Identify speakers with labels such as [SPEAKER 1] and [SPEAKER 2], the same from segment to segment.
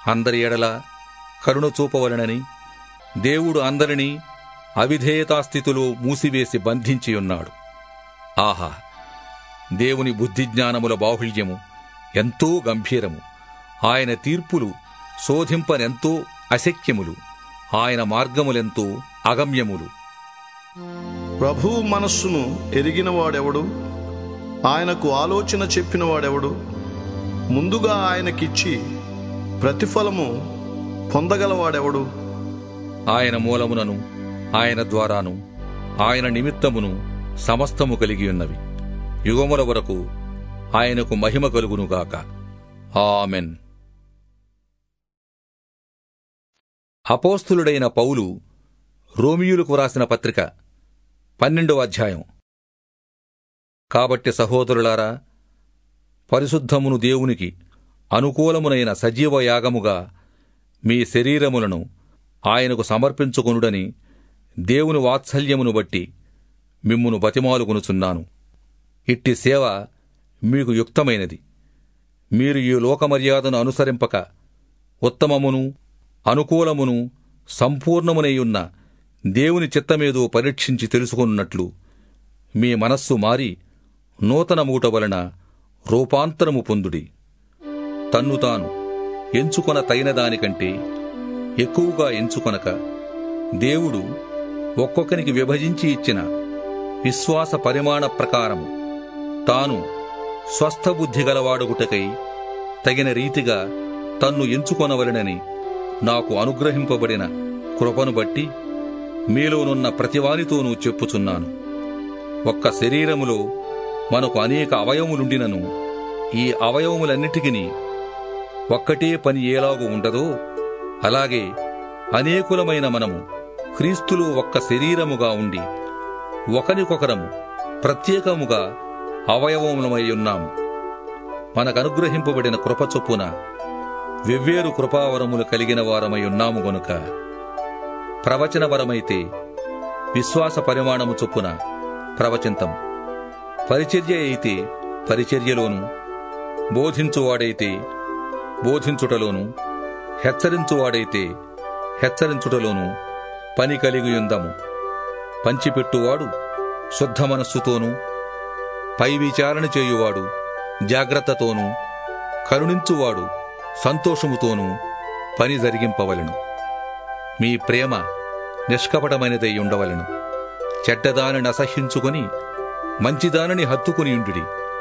[SPEAKER 1] అందరి ఎడల కరుణ చూపవలనని దేవుడు అందరినీ అవిధేయతాస్థితిలో మూసివేసి బంధించి ఉన్నాడు ఆహా దేవుని బుద్ధిజ్ఞానముల బాహుళ్యము ఎంతో గంభీరము ఆయన తీర్పులు శోధింపనెంతో అశక్యములు ఆయన మార్గములెంతో అగమ్యములు
[SPEAKER 2] ప్రభువు మనస్సును ఎరిగిన వాడెవడు ఆయనకు ఆలోచన చెప్పిన వాడెవడు ముందుగా ఆయనకిచ్చి ప్రతిఫలము పొందగలవాడెవడు
[SPEAKER 1] ఆయన మూలమునను ఆయన ద్వారాను ఆయన నిమిత్తమును సమస్తము కలిగి ఉన్నవి యుగముల వరకు ఆయనకు మహిమ కలుగునుగాక ఆమెన్ అపోస్తులుడైన పౌలు రోమియులకు వ్రాసిన పత్రిక పన్నెండవ అధ్యాయం కాబట్టి సహోదరులారా పరిశుద్ధమును దేవునికి అనుకూలమునైన సజీవ యాగముగా మీ శరీరములను ఆయనకు సమర్పించుకొనుడని దేవుని వాత్సల్యమును బట్టి మిమ్మును బతిమాలుకొనుచున్నాను ఇట్టి సేవ మీకు యుక్తమైనది మీరు ఈ లోకమర్యాదను అనుసరింపక ఉత్తమమును అనుకూలమును సంపూర్ణమునైయున్న దేవుని చిత్తమేదో పరీక్షించి తెలుసుకున్నట్లు మీ మనస్సు మారి నూతన మూట వలన రూపాంతరము పొందుడి తన్ను తాను ఎంచుకొన తగిన దానికంటే ఎక్కువగా ఎంచుకొనక దేవుడు ఒక్కొక్కనికి విభజించి ఇచ్చిన విశ్వాస పరిమాణ ప్రకారము తాను స్వస్థబుద్ధి గలవాడుగుటకై తగిన రీతిగా తన్ను ఎంచుకొనవలెనని నాకు అనుగ్రహింపబడిన కృపను బట్టి మీలోనున్న ప్రతివానితోనూ చెప్పుచున్నాను ఒక్క శరీరములో మనకు అనేక అవయవములుండినను ఈ అవయవములన్నిటికీ ఒక్కటే పని ఏలాగు ఉండదో అలాగే అనేకులమైన మనము క్రీస్తులో ఒక్క శరీరముగా ఉండి ఒకరికొకరము ప్రత్యేకముగా అవయవములమై ఉన్నాము మనకనుగ్రహింపబడిన కృప చొప్పున వెవ్వేరు కృపావరములు కలిగిన వారమై ఉన్నాము గనుక ప్రవచనవరమైతే విశ్వాస పరిమాణము చొప్పున ప్రవచింతం పరిచర్య అయితే పరిచర్యలోను బోధించువాడైతే బోధించుటలోను హెచ్చరించువాడైతే హెచ్చరించుటలోను పని కలిగి ఉందము పంచిపెట్టువాడు శుద్ధ మనస్సుతోనూ పై విచారణ చేయువాడు జాగ్రత్తతోనూ కరుణించువాడు సంతోషముతోనూ పని జరిగింపవలెను మీ ప్రేమ నిష్కపటమైనదై ఉండవలెను చెడ్డదానిని అసహ్యించుకొని మంచిదానిని హత్తుకుని ఉండుడి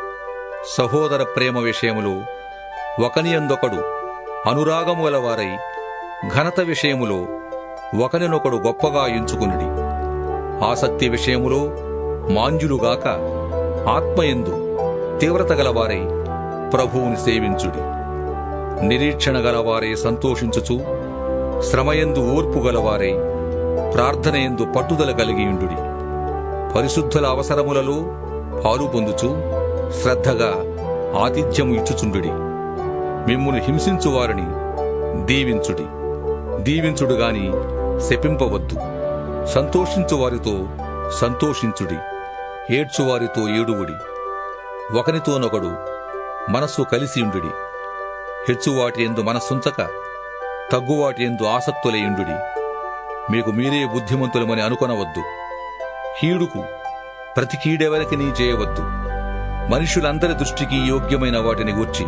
[SPEAKER 1] సహోదర ప్రేమ విషయములో ఒకనియందొకడు అనురాగము గలవారై ఘనత విషయములో ఒకనినొకడు గొప్పగా ఎంచుకునుడి ఆసక్తి విషయములో మాంజులుగాక ఆత్మయందు తీవ్రత గలవారై ప్రభువుని సేవించుడి నిరీక్షణ గలవారై సంతోషించుచు శ్రమయందు ఓర్పు గలవారై ప్రార్థనయందు పట్టుదల కలిగియుండుడి పరిశుద్ధుల అవసరములలో పాలు పొందుచు శ్రద్ధగా ఆతిథ్యము ఇచ్చుచుండుడి మిమ్మును హింసించు వారిని దీవించుడి దీవించుడు గాని శపింపవద్దు సంతోషించు వారితో సంతోషించుడి ఏడ్చువారితో ఏడువుడి ఒకనితోనొకడు మనస్సు కలిసియుండుడి హెచ్చువాటి ఎందు మనస్సుంచక తగ్గువాటి ఎందు ఆసక్తులయుండుడి మీకు మీరే బుద్ధిమంతులమని అనుకొనవద్దు కీడుకు ప్రతి కీడెవరికి నీ చేయవద్దు మనుషులందరి దృష్టికి యోగ్యమైన వాటిని గూర్చి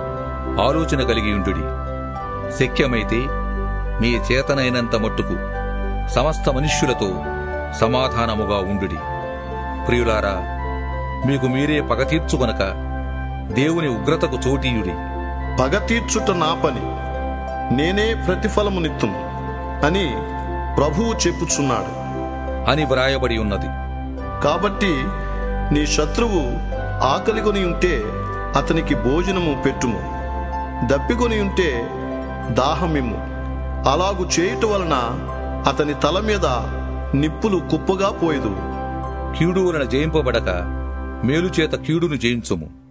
[SPEAKER 1] ఆలోచన కలిగి ఉండుడి శక్యమైతే మీ చేతనైనంత మట్టుకు సమస్త మనుష్యులతో సమాధానముగా ఉండుడి ప్రియులారా మీకు మీరే పగ తీర్చుకొనక దేవుని ఉగ్రతకు చోటీయుడి
[SPEAKER 2] పగ తీర్చుట నా పని నేనే ప్రతిఫలమునిత్తును అని ప్రభువు చెప్పుచున్నాడు
[SPEAKER 1] అని వ్రాయబడి ఉన్నది
[SPEAKER 2] కాబట్టి నీ శత్రువు ఆకలిగొని ఉంటే అతనికి భోజనము పెట్టుము దప్పికొని ఉంటే దాహమిమ్ము అలాగు చేయుట వలన అతని తల మీద నిప్పులు కుప్పగా పోయదు
[SPEAKER 1] కీడు వలన జయింపబడక మేలుచేత కీడును జయించుము